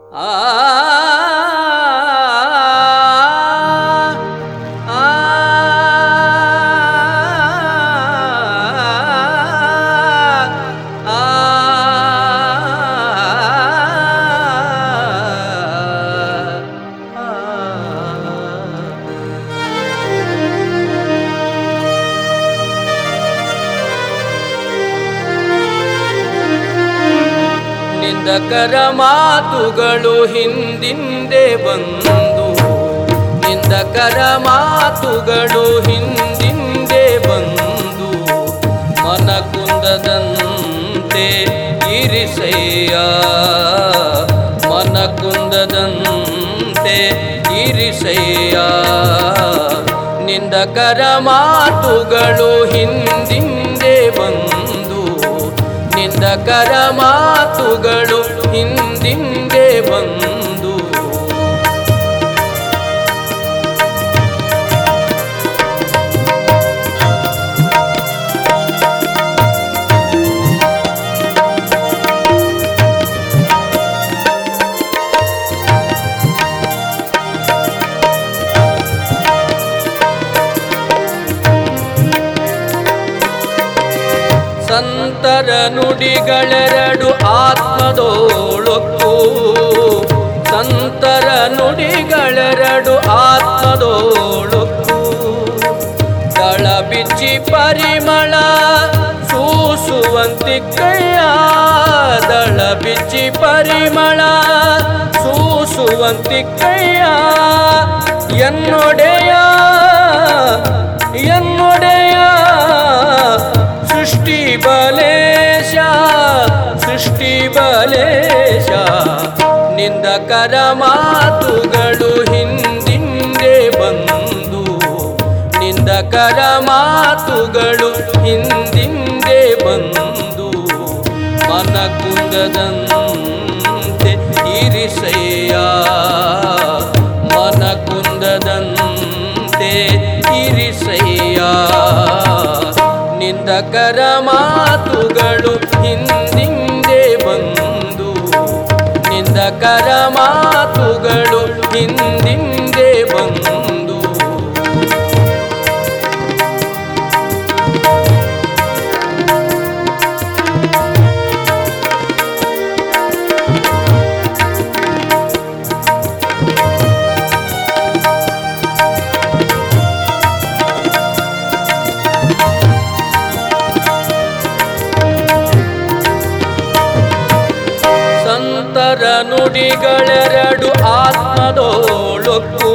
ಆ ಆ ನಿಂದಕರ ಮಾತುಗಳು ಹಿಂದಿಂದೆ ಬಂದು ನಿಂದಕರ ಮಾತುಗಳು ಹಿಂದಿಂದೆ ಬಂದು ಮನಕುಂದದಂತೆ ಇರಿಸಯ್ಯ ಮನಕುಂದದಂತೆ ಇರಿಸಯ್ಯ ನಿಂದಕರ ಮಾತುಗಳು ಹಿಂದಿಂದೆ ಬಂದು ನಿಂದಕರ ಮಾತುಗಳು ಹಿಂದಿಂದೆ ಬಂದು ಸಂತರ ನುಡಿಗಳೆರಡು ಆತ್ಮದೋಳೊಕ್ಕು ಸಂತರ ನುಡಿಗಳೆರಡು ಆತ್ಮದೋಳೊಕ್ಕು ದಳ ಬಿಚ್ಚಿ ಪರಿಮಳ ಸೂಸುವಂತಿಕ್ಕಯ್ಯ ದಳ ಬಿಚ್ಚಿ ಪರಿಮಳ ಸೂಸುವಂತಿಕ್ಕಯ್ಯ ಎನ್ನೊಡೆಯ ಎನ್ನೊಡೆಯ ಸೃಷ್ಟಿ ಬಲೇಶ ಸೃಷ್ಟಿ ಬಲೇಶ ನಿಂದಕರ ಮಾತುಗಳು ಹಿಂದಿಂದೆ ಬಂದು ನಿಂದಕರ ಮಾತುಗಳು ಹಿಂದಿಂದೆ ಬಂದು ಮನಕುಂದದಂತೆ ಇರಿಸಯ್ಯ ಮನಕುಂದದಂತೆ ಇರಿಸಯ್ಯ ನಿಂದಕರ ಮಾತುಗಳು ಹಿಂದಿಂದೆ ಬಂದು ನಿಂದಕರ ಮಾತುಗಳು ಹಿಂದಿಂದೆ ಬಂದು ಸಂತರ ನುಡಿಗಳೆರಡು ಆತ್ಮದೋಳೊಕ್ಕು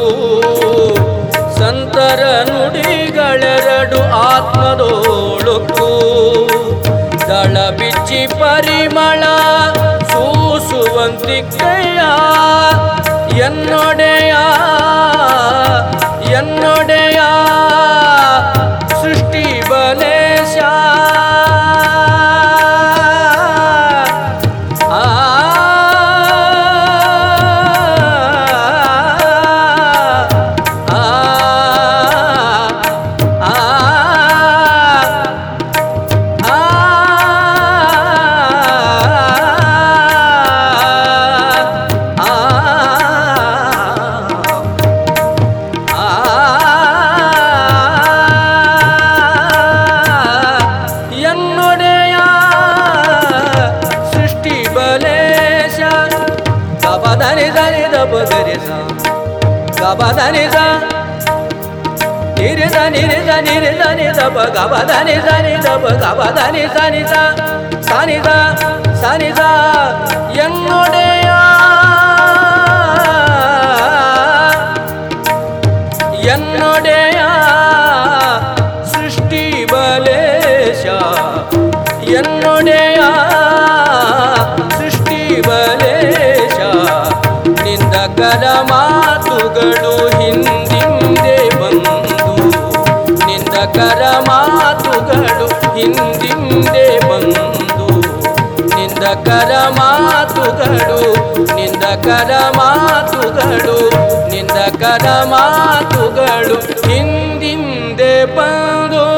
ಸಂತರ ನುಡಿಗಳೆರಡು ಆತ್ಮದೋಳೊಕ್ಕು ದಳ ಬಿಚ್ಚಿ ಪರಿಮಳ ಸೂಸುವಂತಿಕ್ಕಯ್ಯ ಎನ್ನೊಡೆಯ ಎನ್ನೊಡೆಯ ಸೃಷ್ಟಿ ಬಲೇಶ ಆ ಆ ಎನ್ನೊಡೆಯ ಸೃಷ್ಟಿ ಬಲೇಶ ಗಬದನಿ ದನಿ ದಬ ಗರಿಸ ಗಬದನಿ ದ ನಿರಿದ ನಿರಿದ ನಿರಿದ ನಿದಬ ಗಬದನಿ ದನಿ ದಬ ಗಬದನಿ ಸನಿ ಸ ಸನಿ ಸ ಸನಿ ಸ ಎನ್ನೊಡೆಯ ಎನ್ನೊಡೆಯ ಸೃಷ್ಟಿ ಬಲೇಶ ಎನ್ನೊಡೆಯ ಸೃಷ್ಟಿ ಬಲೇಶ ನಿಂದಕರ ಮಾತುಗಳು ಹಿಂದಿಂದೆ ಬಂದು ನಿಂದಕರ ಮಾತುಗಳು ಹಿಂದಿಂದೆ ಬಂದು ನಿಂದಕರ ಮಾತುಗಳು ನಿಂದಕರ ಮಾತುಗಳು ನಿಂದಕರ ಮಾತುಗಳು ಹಿಂದಿಂದೆ ಬಂದು